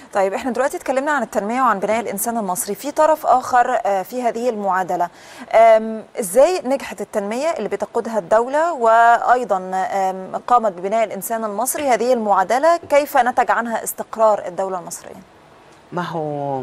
طيب احنا دلوقتي اتكلمنا عن التنميه وعن بناء الانسان المصري في طرف اخر آه، في هذه المعادله آم، ازاي نجحت التنميه اللي بتقودها الدوله وايضا آم، قامت ببناء الانسان المصري هذه المعادله كيف نتج عنها استقرار الدوله المصريه ما هو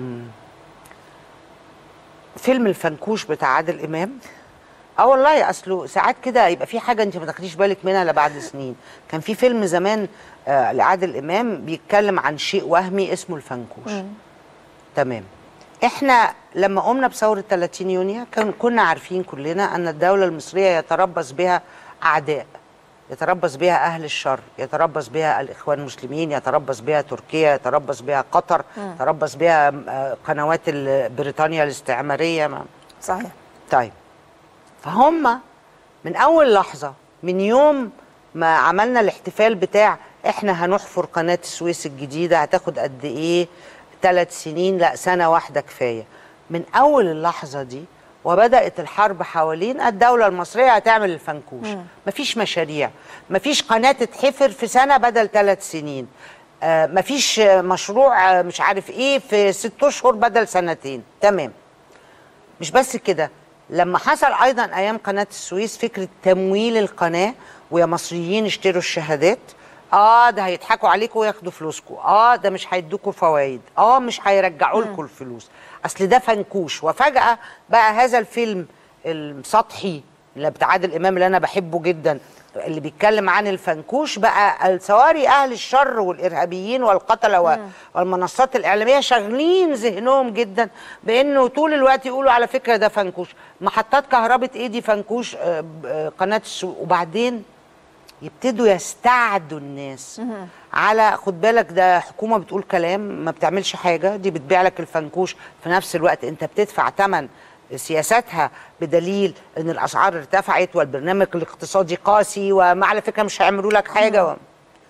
فيلم الفنكوش بتاع عادل امام اه والله اصله ساعات كده يبقى في حاجه انت ما تاخديش بالك منها الا بعد سنين كان في فيلم زمان آه لعادل امام بيتكلم عن شيء وهمي اسمه الفنكوش تمام احنا لما قمنا بثوره 30 يونيو كان كنا عارفين كلنا ان الدوله المصريه يتربص بها اعداء يتربص بها اهل الشر يتربص بها الاخوان المسلمين يتربص بها تركيا يتربص بها قطر يتربص بها آه، قنوات ال- بريطانيا الاستعماريه ما- صحيح طيب فهم من اول لحظه من يوم ما عملنا الاحتفال بتاع احنا هنحفر قناه السويس الجديده هتاخد قد ايه ثلاث سنين لا سنه واحده كفايه من اول اللحظه دي وبدات الحرب حوالين الدوله المصريه هتعمل الفنكوش مفيش مشاريع مفيش قناه تتحفر في سنه بدل ثلاث سنين آه مفيش آه، مشروع آه، مش عارف ايه في ست اشهر بدل سنتين تمام مش بس كده لما حصل ايضا ايام قناه السويس فكره تمويل القناه ويا مصريين اشتروا الشهادات اه ده هيضحكوا عليكم وياخدوا فلوسكم اه ده مش هيدوكوا فوائد اه مش هيرجعوا لكم الفلوس اصل ده فنكوش وفجاه بقى هذا الفيلم السطحي اللي بتاع عادل امام اللي انا بحبه جدا اللي بيتكلم عن الفنكوش بقى السواري اهل الشر والارهابيين والقتله و- والمنصات الاعلاميه شاغلين ذهنهم جدا بانه طول الوقت يقولوا على فكره ده فنكوش محطات كهرباء ايه دي فنكوش آه، ب- آه، قناه السوق وبعدين يبتدوا يستعدوا الناس على خد بالك ده حكومه بتقول كلام ما بتعملش حاجه دي بتبيع لك الفنكوش في نفس الوقت انت بتدفع ثمن سياساتها بدليل ان الاسعار ارتفعت والبرنامج الاقتصادي قاسي وما على فكره مش هيعملوا لك حاجه و...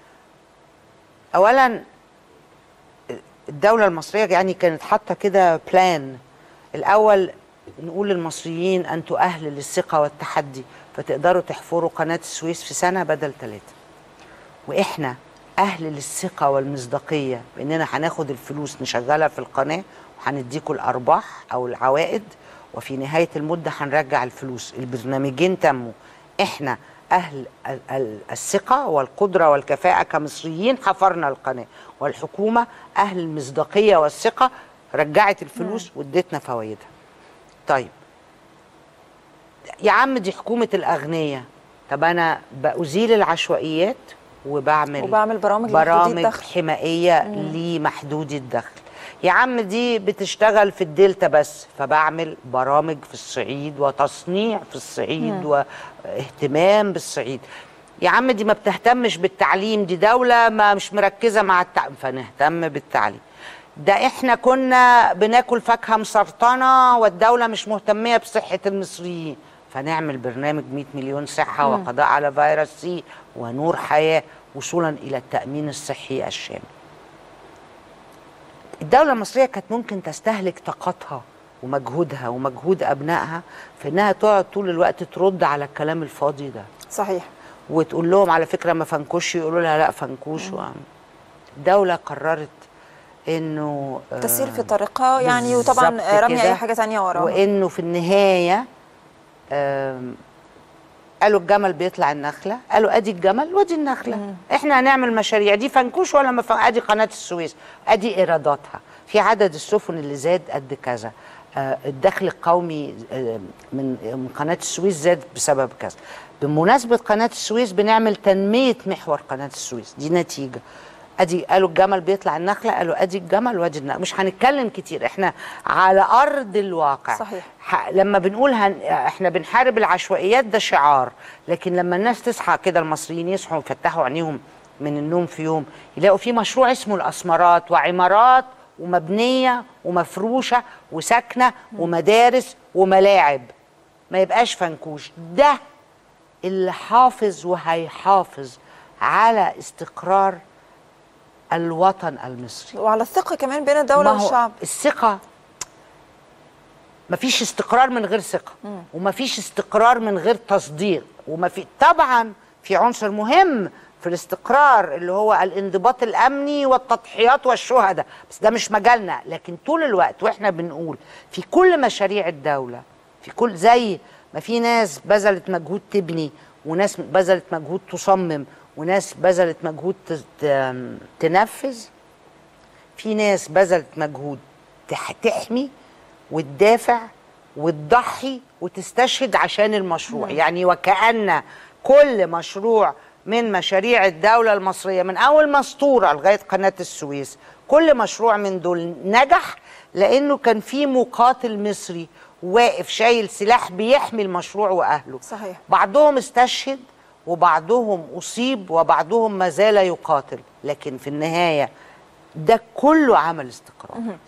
اولا الدوله المصريه يعني كانت حاطه كده بلان الاول نقول للمصريين انتوا اهل للثقه والتحدي فتقدروا تحفروا قناه السويس في سنه بدل ثلاثه واحنا اهل للثقه والمصداقيه باننا هناخد الفلوس نشغلها في القناه وهنديكوا الارباح او العوائد وفي نهايه المده هنرجع الفلوس البرنامجين تموا احنا اهل ال- ال- الثقه والقدره والكفاءه كمصريين حفرنا القناه والحكومه اهل المصداقيه والثقه رجعت الفلوس وادتنا فوائدها طيب يا عم دي حكومه الاغنياء طب انا بازيل العشوائيات وبعمل وبعمل برامج لمحدودي برامج الدخل. حمائيه لمحدودي الدخل يا عم دي بتشتغل في الدلتا بس فبعمل برامج في الصعيد وتصنيع في الصعيد واهتمام بالصعيد يا عم دي ما بتهتمش بالتعليم دي دولة ما مش مركزة مع التعليم فنهتم بالتعليم ده احنا كنا بناكل فاكهة مسرطنة والدولة مش مهتمية بصحة المصريين فنعمل برنامج 100 مليون صحة وقضاء على فيروس سي ونور حياة وصولا إلى التأمين الصحي الشامل الدولة المصرية كانت ممكن تستهلك طاقتها ومجهودها ومجهود أبنائها في إنها تقعد طول الوقت ترد على الكلام الفاضي ده صحيح وتقول لهم على فكرة ما فنكوش يقولوا لها لا فنكوش و... الدولة قررت إنه آه، تسير في طريقها يعني وطبعا بالظبط رمي كده. اي حاجه تانية وراها وانه في النهايه آم، قالوا الجمل بيطلع النخله قالوا ادي الجمل وادي النخله احنا هنعمل مشاريع دي فنكوش ولا ما فن... ادي قناه السويس ادي ايراداتها في عدد السفن اللي زاد قد كذا آه، الدخل القومي آه، من من قناه السويس زاد بسبب كذا بمناسبه قناه السويس بنعمل تنميه محور قناه السويس دي نتيجه ادي قالوا الجمل بيطلع النخله قالوا ادي الجمل وادي النخله مش هنتكلم كتير احنا على ارض الواقع صحيح. ح- لما بنقول هن... احنا بنحارب العشوائيات ده شعار لكن لما الناس تصحى كده المصريين يصحوا ويفتحوا عينيهم من النوم في يوم يلاقوا في مشروع اسمه الاسمرات وعمارات ومبنيه ومفروشه وسكنه ومدارس وملاعب ما يبقاش فنكوش ده اللي حافظ وهيحافظ على استقرار الوطن المصري وعلى الثقه كمان بين الدوله ما هو والشعب الثقة مفيش استقرار من غير ثقة ومفيش استقرار من غير تصديق وما في طبعا في عنصر مهم في الاستقرار اللي هو الانضباط الامني والتضحيات والشهداء بس ده مش مجالنا لكن طول الوقت واحنا بنقول في كل مشاريع الدوله في كل زي ما في ناس بذلت مجهود تبني وناس بذلت مجهود تصمم وناس بذلت مجهود ت- ت- تنفذ في ناس بذلت مجهود تح- تحمي وتدافع وتضحي وتستشهد عشان المشروع يعني وكأن كل مشروع من مشاريع الدولة المصرية من أول مسطورة لغاية قناة السويس كل مشروع من دول نجح لأنه كان في مقاتل مصري واقف شايل سلاح بيحمي المشروع وأهله صحيح. بعضهم استشهد وبعضهم أصيب وبعضهم ما زال يقاتل لكن في النهاية ده كله عمل استقرار